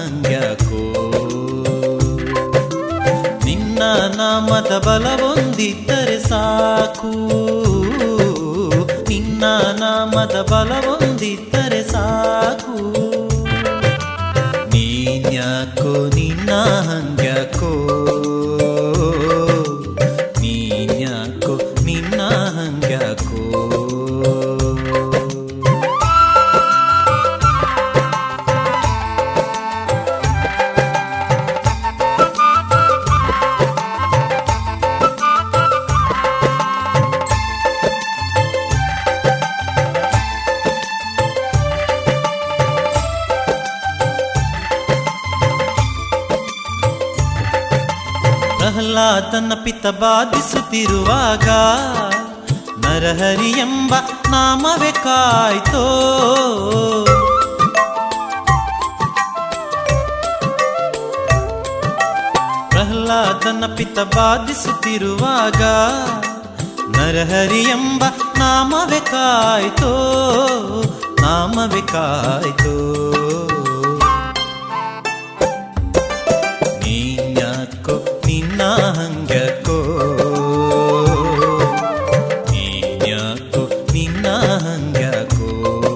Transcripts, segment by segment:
ಹಂಗ್ಯಾಕೋ ನಿನ್ನ ನಾಮದ ಬಲವೊಂದಿದ್ದರೆ ಸಾಕು ನಿನ್ನ ನಾಮದ ಬಲವೊಂದಿದ್ದರೆ ಸಾಕು ನೀನ್ಯಾಕೋ ನಿನ್ನ ಹಂಗ್ಯಾಕೋ ನೀನ್ಯಾಕೋ ನಿನ್ನ ಹಂಗ್ಯಾಕೋ ಪ್ರಹ್ಲಾದನ ಪಿತ ಬಾಧಿಸುತ್ತಿರುವಾಗ ನರಹರಿ ಎಂಬ ನಾಮವೇ ಕಾಯ್ತೋ ಪ್ರಹ್ಲಾದನ ಪಿತ ಬಾಧಿಸುತ್ತಿರುವಾಗ ನರಹರಿ ಎಂಬ ನಾಮವೇ ಕಾಯ್ತೋ ನಾಮವೇ ಕಾಯ್ತೋ ನೀನ್ಯಾಕೋ ನಿನ್ನ ಹಂಗ್ಯಾಕೋ ನೀನ್ಯಾಕೋ ನಿನ್ನ ಹಂಗ್ಯಾಕೋ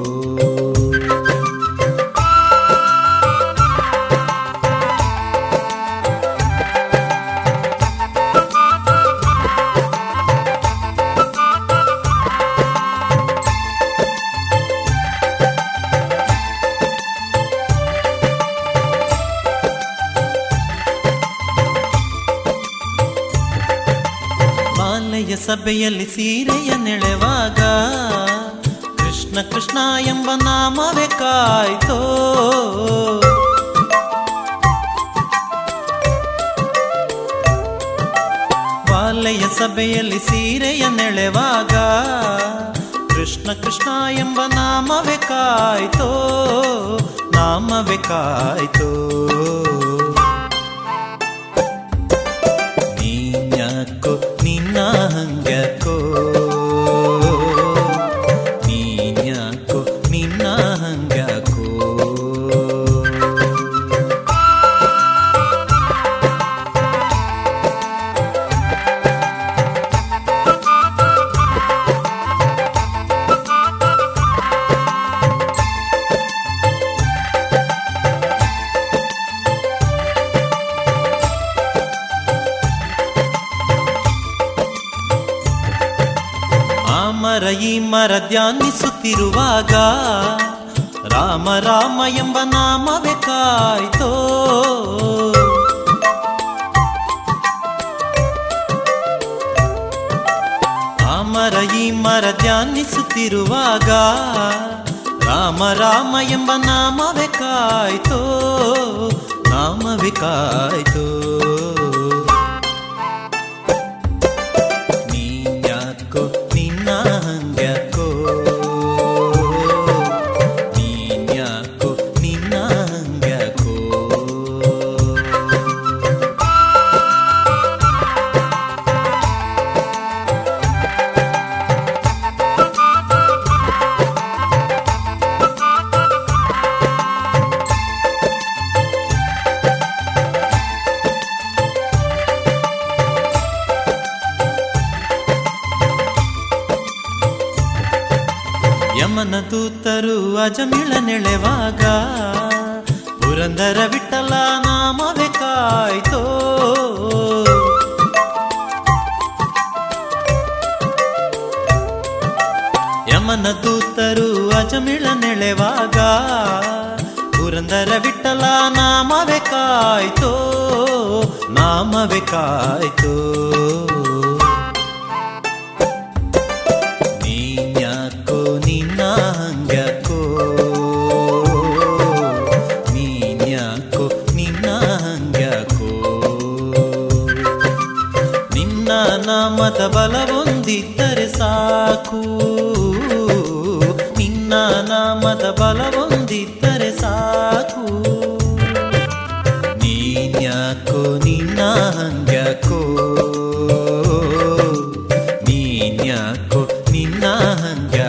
ಮಾಲೆಯ ಸಭೆಯಲ್ಲಿ ಸೀರೆಯ ನೆಳೆವಾಗ ಕೃಷ್ಣ ಕೃಷ್ಣ ಎಂಬ ನಾಮವೇ ಕಾಯ್ತೋ ಬಾಲೆಯ ಸಭೆಯಲ್ಲಿ ಸೀರೆಯ ನೆಳೆವಾಗ ಕೃಷ್ಣ ಕೃಷ್ಣ ಎಂಬ ನಾಮವೇ ಕಾಯ್ತೋ ನಾಮವೇ ಕಾಯ್ತೋ ನೀನ್ಯಾಕೋ ನಿನ್ನ ಹಂಗ್ಯಾಕೋ ನೀನ್ಯಾಕೋ ನಿನ್ನ ಹಂಗ್ಯಾಕೋ ಆ ಮರ ಈ ಮರ ಧ್ಯಾನಿಸುತ್ತಿರುವಾಗ ರಾಮ ರಾಮ ಎಂಬ ನಾಮವೇ ಕಾಯ್ತೋ ಆ ಮರ ಈ ಮರ ಧ್ಯಾನಿಸುತ್ತಿರುವಾಗ ರಾಮ ರಾಮ ಎಂಬ ನಾಮವೇ ಕಾಯ್ತೋ ನಾಮವೇ ಕಾಯ್ತೋ ನೀನ್ಯಾಕೋ ನಿನ್ನ ಹಂಗ್ಯಾಕೋ ನೀನ್ಯಾಕೋ ನಿನ್ನ ಹಂಗ್ಯಾಕೋ ಯಮನ ದೂತರು ಅಜಮಿಳ ನೆಳೆವಾಗ ಪುರಂದರ ವಿಠಲ ನಾಮವೇ ಕಾಯ್ತೋ ಯಮನ ದೂತರು ಅಜಮಿಳ ನೆಳೆವಾಗ ಪುರಂದರ ವಿಠಲ ನಾಮವೇ ಕಾಯ್ತೋ ನಾಮವೇ ಕಾಯ್ತೋ ನೀನ್ಯಾಕೋ ನಿನ್ನ ಹಂಗ್ಯಾಕೋ ನೀನ್ಯಾಕೋ ನಿನ್ನ ಹಂಗ್ಯಾಕೋ ನಿನ್ನ ನಾಮದ ಬಲವೊಂದಿದ್ದರೆ ಸಾಕು ನಿನ್ನ ನಾಮದ ಬಲವೊಂದಿದ್ದರೆ ಸಾಕು ನೀನ್ಯಾಕೋ ನಿನ್ನ ಹಂಗ್ಯಾಕೋ ನೀನ್ಯಾಕೋ ನಿನ್ನ ಹಂಗ್ಯಾಕೋ